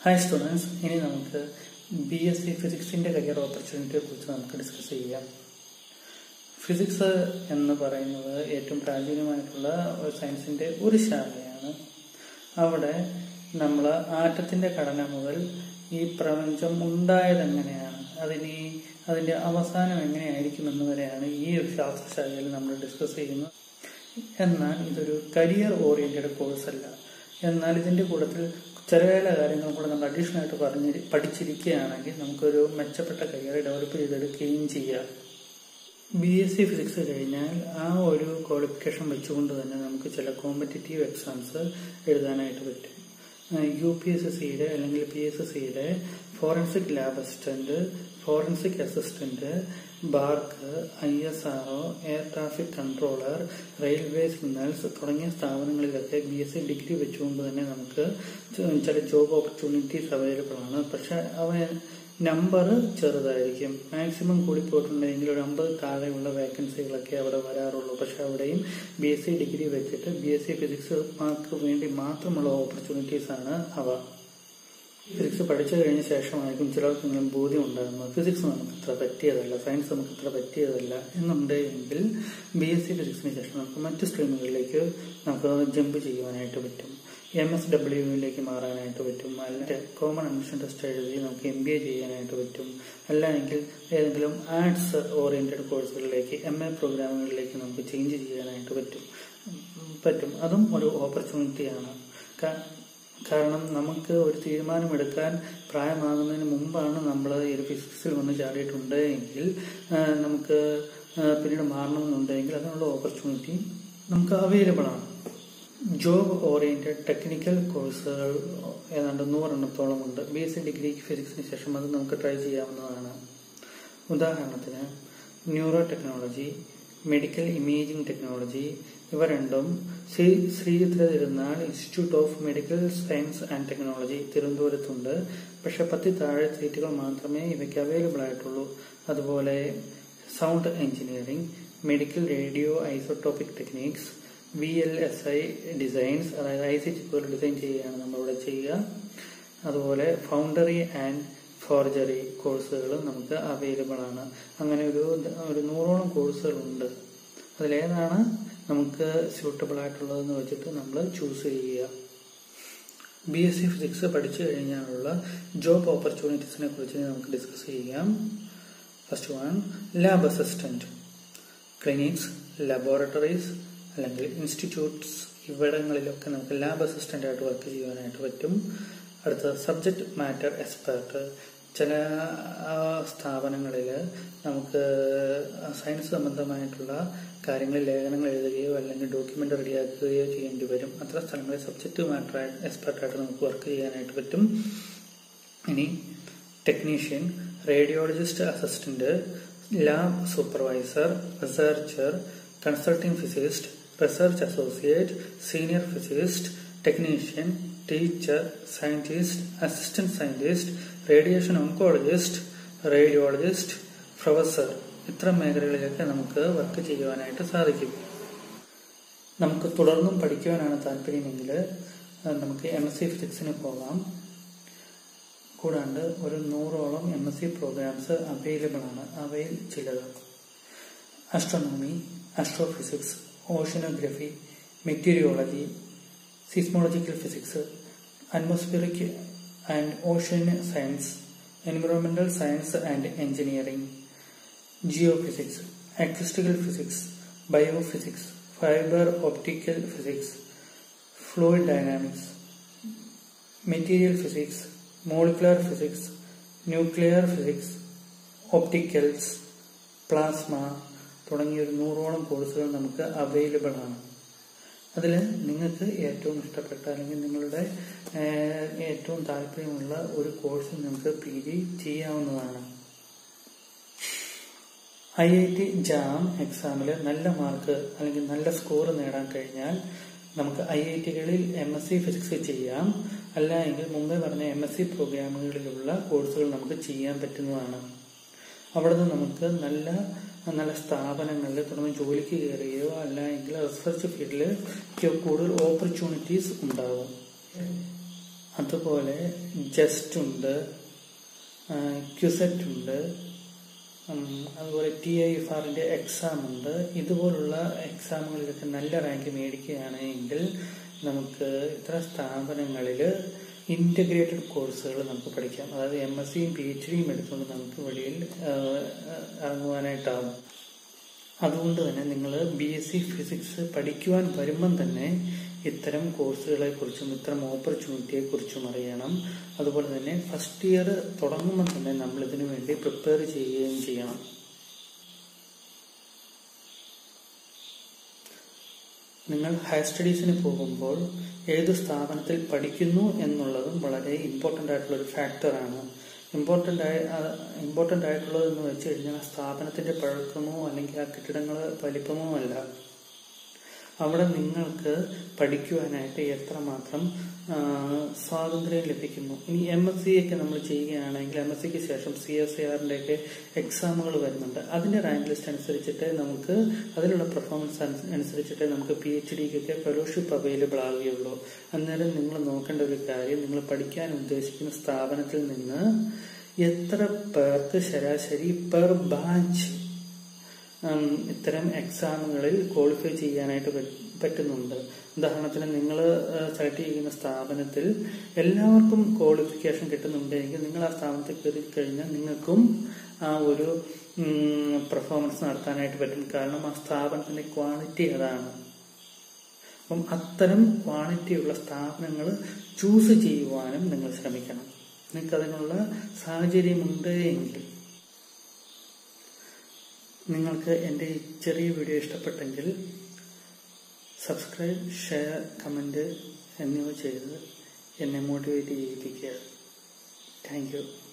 hi students ഇനി നമുക്ക് B S C ഫിസിക്സിന്റെ കരിയർ ഓപ്പർച്യൂണിറ്റിയെ കുറിച്ച് നമുക്ക് ഡിസ്കസ് ചെയ്യാം ഫിസിക്സ് എന്ന് പറയുന്നത് ഏറ്റവും പ്രാചീനമായിട്ടുള്ള ഒരു സയൻസിന്റെ ഒരു ശാഖയാണ് അവിടെ നമ്മൾ ആറ്റത്തിന്റെ ഘടന മുതൽ ഈ പ്രപഞ്ചം ഉണ്ടായത് എങ്ങനെയാണ് അതിന് അതിന്റെ അവസാനം എങ്ങനെയായിരിക്കും എന്ന് വരെയാണ് ഈ ഒരു ശാസ്ത്രശാഖയിൽ നമ്മൾ ഡിസ്കസ് ചെയ്യുന്നത് എന്നാൽ ഇതൊരു കരിയർ ഓറിയന്റഡ് കോഴ്സ് അല്ല എന്നാൽ ഇതിന്റെ കൂട്ടത്തിൽ ചില ചില കാര്യങ്ങൾ കൂടെ നമ്മൾ അഡീഷണൽ ആയിട്ട് പറഞ്ഞ് പഠിച്ചിരിക്കുകയാണെങ്കിൽ നമുക്കൊരു മെച്ചപ്പെട്ട കരിയർ ഡെവലപ്പ് ചെയ്തെടുക്കുകയും ചെയ്യാം ബി എസ് സി ഫിസിക്സ് കഴിഞ്ഞാൽ ആ ഒരു ക്വാളിഫിക്കേഷൻ വെച്ചുകൊണ്ട് തന്നെ നമുക്ക് ചില കോമ്പറ്റേറ്റീവ് എക്സാംസ് എഴുതാനായിട്ട് പറ്റും യു പി എസ് എസ് സിയുടെ അല്ലെങ്കിൽ പി എസ് എസ് സിയുടെ forensic lab assistant forensic assistant BARC I S R O air traffic controller railway signals തുടങ്ങിയ സ്ഥാപനങ്ങളിലൊക്കെ ബി എസ് സി ഡിഗ്രി വെച്ചുകൊണ്ട് തന്നെ നമുക്ക് ചില ജോബ് ഓപ്പർച്യൂണിറ്റീസ് അവൈലബിൾ ആണ് പക്ഷെ അവ നമ്പർ ചെറുതായിരിക്കും മാക്സിമം കൂടി പോയിട്ടുണ്ടെങ്കിൽ ഒരു അമ്പത് താഴെയുള്ള വേക്കൻസികളൊക്കെ അവിടെ വരാറുള്ളൂ പക്ഷെ അവിടെയും ബി എസ് സി ഡിഗ്രി വെച്ചിട്ട് B S C physics mark വേണ്ടി മാത്രമുള്ള ഓപ്പർച്യൂണിറ്റീസ് ആണ് അവ ഫിസിക്സ് പഠിച്ചു കഴിഞ്ഞ ശേഷമായിരിക്കും ചിലർക്ക് ഇങ്ങനെ ബോധ്യം ഉണ്ടാകുന്നത് ഫിസിക്സ് നമുക്ക് ഇത്ര പറ്റിയതല്ല സയൻസ് നമുക്ക് ഇത്ര പറ്റിയതല്ല എന്നുണ്ടെങ്കിൽ ബി എസ് സി ഫിസിക്സിന് ശേഷം നമുക്ക് മറ്റു സ്ട്രീമുകളിലേക്ക് നമുക്ക് ജമ്പ് ചെയ്യുവാനായിട്ട് പറ്റും എം എസ് ഡബ്ല്യുവിലേക്ക് മാറാനായിട്ട് പറ്റും അല്ലെങ്കിൽ കോമൺ അഡ്മിഷൻ ടെസ്റ്റ് എഴുതി നമുക്ക് എം ബി എ ചെയ്യാനായിട്ട് പറ്റും അല്ലെങ്കിൽ ഏതെങ്കിലും ആർട്സ് ഓറിയന്റഡ് കോഴ്സുകളിലേക്ക് എം എ പ്രോഗ്രാമുകളിലേക്ക് നമുക്ക് ചേഞ്ച് ചെയ്യാനായിട്ട് പറ്റും പറ്റും അതും ഒരു ഓപ്പർച്യൂണിറ്റിയാണ് കാരണം നമുക്ക് ഒരു തീരുമാനമെടുക്കാൻ പ്രായമാകുന്നതിന് മുമ്പാണ് നമ്മൾ ഈ ഒരു ഫിസിക്സിൽ വന്ന് ചാടിയിട്ടുണ്ട് എങ്കിൽ നമുക്ക് പിന്നീട് മാറണമെന്നുണ്ടെങ്കിൽ അതിനുള്ള ഓപ്പർച്യൂണിറ്റി നമുക്ക് അവൈലബിൾ ആണ് ജോബ് ഓറിയന്റഡ് ടെക്നിക്കൽ കോഴ്സുകൾ ഏതാണ്ട് നൂറെണ്ണത്തോളം ഉണ്ട് ബി എസ് സി ഡിഗ്രി ഫിസിക്സിന് ശേഷം അത് നമുക്ക് ട്രൈ ചെയ്യാവുന്നതാണ് ഉദാഹരണത്തിന് neuro technology medical imaging technology ഇവ രണ്ടും Sree Sree Chitra Tirunal institute of medical science and technology തിരുവനന്തപുരത്തുണ്ട് പക്ഷെ പത്തി താഴെ സീറ്റുകൾ മാത്രമേ ഇവയ്ക്ക് അവൈലബിൾ ആയിട്ടുള്ളൂ അതുപോലെ sound engineering medical radio isotopic techniques V L S I designs അതായത് ഐ സി ചിപ്പുകൾ ഡിസൈൻ ചെയ്യുകയാണ് നമ്മളിവിടെ ചെയ്യുക അതുപോലെ ഫൗണ്ടറി ആൻഡ് ഫോർജറി കോഴ്സുകൾ നമുക്ക് അവൈലബിൾ ആണ് അങ്ങനെ ഒരു ഒരു നൂറോളം കോഴ്സുകളുണ്ട് അതിലേതാണ് നമുക്ക് സ്യൂട്ടബിൾ ആയിട്ടുള്ളതെന്ന് വെച്ചിട്ട് നമ്മൾ ചൂസ് ചെയ്യുക ബി എസ് സി ഫിസിക്സ് പഠിച്ചു കഴിഞ്ഞാലുള്ള ജോബ് ഓപ്പർച്യൂണിറ്റീസിനെ കുറിച്ച് നമുക്ക് ഡിസ്കസ് ചെയ്യാം first one lab assistant clinics laboratories അല്ലെങ്കിൽ ഇൻസ്റ്റിറ്റ്യൂട്ട്സ് ഇവിടങ്ങളിലൊക്കെ നമുക്ക് ലാബ് അസിസ്റ്റന്റ് ആയിട്ട് വർക്ക് ചെയ്യാനായിട്ട് പറ്റും അടുത്ത സബ്ജക്ട് മാറ്റർ എക്സ്പെർട്ട് ചില സ്ഥാപനങ്ങളിൽ നമുക്ക് സയൻസ് സംബന്ധമായിട്ടുള്ള കാര്യങ്ങളിൽ ലേഖനങ്ങൾ എഴുതുകയോ അല്ലെങ്കിൽ ഡോക്യുമെന്റ് റെഡിയാക്കുകയോ ചെയ്യേണ്ടി വരും അത്ര സ്ഥലങ്ങളിൽ സബ്ജക്ട് മാറ്റർ എക്സ്പെർട്ടായിട്ട് നമുക്ക് വർക്ക് ചെയ്യാനായിട്ട് പറ്റും ഇനി technician radiologist assistant lab supervisor researcher consulting physicist research associate senior physicist technician teacher scientist assistant scientist radiation oncologist radiologist professor ഇത്തരം മേഖലകളിലൊക്കെ നമുക്ക് വർക്ക് ചെയ്യുവാനായിട്ട് സാധിക്കും നമുക്ക് തുടർന്നും പഠിക്കുവാനാണ് താല്പര്യമെങ്കിൽ നമുക്ക് എം എസ് സി ഫിസിക്സിന് പോകാം കൂടാണ്ട് ഒരു നൂറോളം M S C programmes available ആണ് അവയിൽ ചിലത് astronomy astrophysics oceanography meteorology seismological physics atmospheric and ocean science environmental science and engineering geophysics acoustical physics biophysics fibre optical physics fluid dynamics material physics molecular physics nuclear physics opticals plasma തുടങ്ങിയ ഒരു നൂറോളം കോഴ്സുകൾ നമുക്ക് available ആണ് അതിൽ നിങ്ങൾക്ക് ഏറ്റവും ഇഷ്ടപ്പെട്ട അല്ലെങ്കിൽ നിങ്ങളുടെ ഏറ്റവും താല്പര്യമുള്ള ഒരു കോഴ്സ് നിങ്ങൾക്ക് പി ജി ചെയ്യാവുന്നതാണ് ഐ ഐ ടി ജാം എക്സാമിൽ നല്ല മാർക്ക് അല്ലെങ്കിൽ നല്ല സ്കോർ നേടാൻ കഴിഞ്ഞാൽ നമുക്ക് ഐ ഐ ടികളിൽ എം എസ് സി ഫിസിക്സ് ചെയ്യാം അല്ല എങ്കിൽ മുമ്പേ പറഞ്ഞ എം എസ് സി പ്രോഗ്രാമുകളിലുള്ള കോഴ്സുകൾ നമുക്ക് ചെയ്യാൻ പറ്റുന്നതാണ് അവിടുന്ന് നമുക്ക് നല്ല നല്ല സ്ഥാപനങ്ങളിൽ തുടർന്ന് ജോലിക്ക് കയറുകയോ അല്ല എങ്കിൽ റിസർച്ച് ഫീൽഡിൽ കൂടുതൽ ഓപ്പർച്യൂണിറ്റീസ് ഉണ്ടാകും അതുപോലെ ജസ്റ്റ് ഉണ്ട് ക്യുസെറ്റ് ഉണ്ട് ഉം, അതുപോലെ ടി ഐ എഫ് ആറിന്റെ എക്സാം ഉണ്ട് ഇതുപോലുള്ള എക്സാമുകളിലൊക്കെ നല്ല റാങ്ക് മേടിക്കുകയാണെങ്കിൽ നമുക്ക് ഇത്തരം സ്ഥാപനങ്ങളിൽ ഇന്റഗ്രേറ്റഡ് കോഴ്സുകൾ നമുക്ക് പഠിക്കാം അതായത് എം എസ് സിയും പി എച്ച് ഡിയും എടുത്തുകൊണ്ട് നമുക്ക് വെളിയിൽ ആ, ഇറങ്ങുവാനായിട്ടാവും അതുകൊണ്ട് തന്നെ നിങ്ങൾ ബി എസ് സി ഫിസിക്സ് പഠിക്കുവാൻ വരുമ്പം തന്നെ ഇത്തരം കോഴ്സുകളെ കുറിച്ചും ഇത്തരം ഓപ്പർച്യൂണിറ്റിയെ കുറിച്ചും അറിയണം അതുപോലെ തന്നെ ഫസ്റ്റ് ഇയർ തുടങ്ങുമ്പോൾ തന്നെ നമ്മൾ ഇതിനു വേണ്ടി പ്രിപ്പയർ ചെയ്യുകയും ചെയ്യണം നിങ്ങൾ ഹയർ സ്റ്റഡീസിന് പോകുമ്പോൾ ഏത് സ്ഥാപനത്തിൽ പഠിക്കുന്നു എന്നുള്ളതും വളരെ ഇമ്പോർട്ടൻ്റ് ആയിട്ടുള്ള ഒരു ഫാക്ടറാണ് ഇമ്പോർട്ടൻ്റ് ആയ ഇമ്പോർട്ടൻ്റ് ആയിട്ടുള്ളത് എന്ന് വെച്ച് കഴിഞ്ഞാൽ ആ സ്ഥാപനത്തിന്റെ പഴക്കമോ അല്ലെങ്കിൽ ആ കെട്ടിടങ്ങൾ വലിപ്പമോ അല്ല അവിടെ നിങ്ങൾക്ക് പഠിക്കുവാനായിട്ട് എത്രമാത്രം ആ, സ്വാതന്ത്ര്യം ലഭിക്കുന്നു ഇനി എം എസ് സി ഒക്കെ നമ്മൾ ചെയ്യുകയാണെങ്കിൽ എം എസ് സിക്ക് ശേഷം സി എസ് എ ആറിന്റെ ഒക്കെ എക്സാമുകൾ വരുന്നുണ്ട് അതിന്റെ റാങ്ക് ലിസ്റ്റ് അനുസരിച്ചിട്ട് നമുക്ക് അതിലുള്ള പെർഫോമൻസ് അനുസരിച്ചിട്ട് നമുക്ക് പി എച്ച് ഡിക്കൊക്കെ ഫെലോഷിപ്പ് അവൈലബിൾ ആവുകയുള്ളൂ അന്നേരം നിങ്ങൾ നോക്കേണ്ട ഒരു കാര്യം നിങ്ങൾ പഠിക്കാൻ ഉദ്ദേശിക്കുന്ന സ്ഥാപനത്തിൽ നിന്ന് എത്ര പേർക്ക് ശരാശരി പെർ ബാച്ച് ഉം, ഇത്തരം എക്സാമുകളിൽ ക്വാളിഫൈ ചെയ്യാനായിട്ട് പറ്റ്- പറ്റുന്നുണ്ട് ഉദാഹരണത്തിന് നിങ്ങൾ സെലക്ട് ചെയ്യുന്ന സ്ഥാപനത്തിൽ എല്ലാവർക്കും ക്വാളിഫിക്കേഷൻ കിട്ടുന്നുണ്ടെങ്കിൽ നിങ്ങൾ ആ സ്ഥാപനത്തിൽ കയറി കഴിഞ്ഞാൽ നിങ്ങൾക്കും ആ ഒരു പെർഫോമൻസ് നടത്താനായിട്ട് പറ്റും കാരണം ആ സ്ഥാപനത്തിന്റെ ക്വാളിറ്റി അതാണ് അപ്പം അത്തരം ക്വാളിറ്റിയുള്ള സ്ഥാപനങ്ങൾ ചൂസ് ചെയ്യുവാനും നിങ്ങൾ ശ്രമിക്കണം നിങ്ങൾക്ക് അതിനുള്ള സാഹചര്യമുണ്ട് എങ്കിൽ നിങ്ങൾക്ക് എൻ്റെ ഈ ചെറിയ വീഡിയോ ഇഷ്ടപ്പെട്ടെങ്കിൽ സബ്സ്ക്രൈബ് ഷെയർ കമൻറ്റ് എന്നിവ ചെയ്ത് എന്നെ മോട്ടിവേറ്റ് ചെയ്യിപ്പിക്കുക താങ്ക് യു